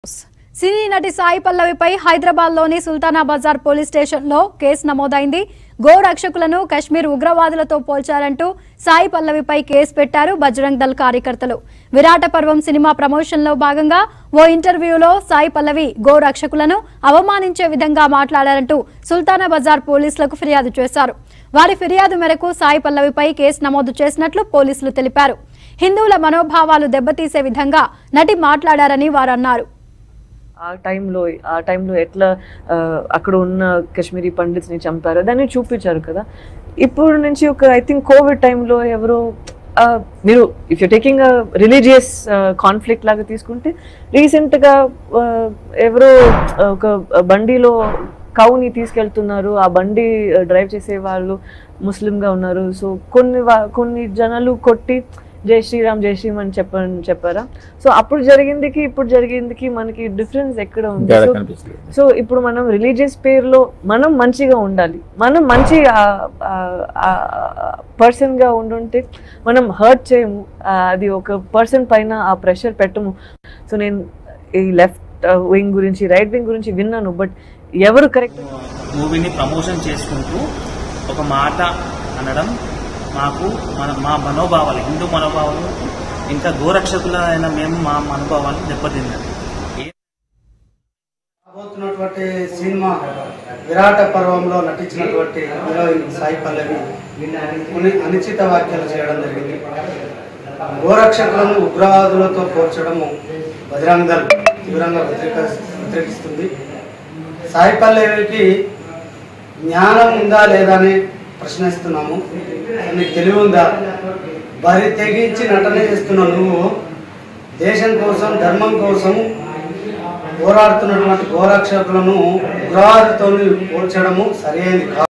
సినీ నటి సాయి పల్లవిపై హైదరాబాద్ లోని సుల్తానా బజార్ పోలీస్ స్టేషన్ లో కేసు నమోదైంది గో రక్షకులను కశ్మీర్ ఉగ్రవాదులతో పోల్చారంటూ సాయి పల్లవిపై కేసు పెట్టారు బజరంగ్ దళ్ కార్యకర్తలు విరాట పర్వం సినిమా ప్రమోషన్ లో భాగంగా ఓ ఇంటర్వ్యూలో సాయి పల్లవి గో రక్షకులను అవమానించే విధంగా మాట్లాడారంటూ సుల్తానా బజార్ పోలీసులకు ఫిర్యాదు చేశారు వారి ఫిర్యాదు మేరకు సాయి పల్లవిపై కేసు నమోదు చేసినట్లు పోలీసులు తెలిపారు హిందువుల మనోభావాలు దెబ్బతీసే విధంగా నటి మాట్లాడారని వారు అన్నారు ఆ టైంలో ఆ టైంలో ఎట్లా ఆ, అక్కడ ఉన్న కాశ్మీరీ పండిట్స్ని చంపారో దాన్ని చూపించారు కదా ఇప్పుడు నుంచి ఒక ఐ థింక్ కోవిడ్ టైంలో ఎవరో ఆ, మీరు if you taking religious conflict లాగా తీసుకుంటే రీసెంట్గా ఎవరో ఒక బండిలో కౌని తీసుకెళ్తున్నారు ఆ బండి డ్రైవ్ చేసే వాళ్ళు ముస్లింగా ఉన్నారు సో కొన్ని వా- కొన్ని జనాలు కొట్టి జై శ్రీరామ్ జై శ్రీరామ్ అని చెప్పని చెప్పారా సో అప్పుడు జరిగిందికి ఇప్పుడు జరిగిందికి మనకి డిఫరెన్స్ ఎక్కడ ఉంది తేడా సో కనిపిస్తుంది సో ఇప్పుడు మనం రిలీజియస్ పేరులో మనం మంచిగా ఉండాలి మనం మంచి పర్సన్గా ఉండుంటే మనం హర్ట్ చేయము ఆ, అది ఒక పర్సన్ పైన ఆ ప్రెషర్ పెట్టము సో నేను ఈ లెఫ్ట్ వింగ్ గురించి రైట్ వింగ్ గురించి విన్నాను బట్ ఎవరు కరెక్ట్ మూవీని ప్రమోషన్ చేసుకుంటూ ఒక మాట అనడం మాకు మన మా మనోభావాలు హిందూ మనోభావాలు ఇంకా గోరక్షకులైన మేము మా మనోభావాలు దెబ్బతిన్నది ఏ- రాబోతున్నటువంటి సినిమా విరాట పర్వంలో నటించినటువంటి హీరోయిన్ సాయి పల్లవి కొన్ని అనుచిత వ్యాఖ్యలు చేయడం జరిగింది గోరక్షకులను ఉగ్రవాదులతో పోల్చడము బజరంగ దళ్ తీవ్రంగా వ్యతిరేక వ్యతిరేకిస్తుంది సాయి పల్లవికి జ్ఞానం ఉందా లేదా అని ప్రశ్నిస్తున్నాము నీకు తెలివి ఉందా బరి తెగించి నటన చేస్తున్న నువ్వు దేశం కోసం ధర్మం కోసం పోరాడుతున్నటువంటి గోరక్షకులను ఉగ్రవాదితో పోల్చడము సరైనది కాదు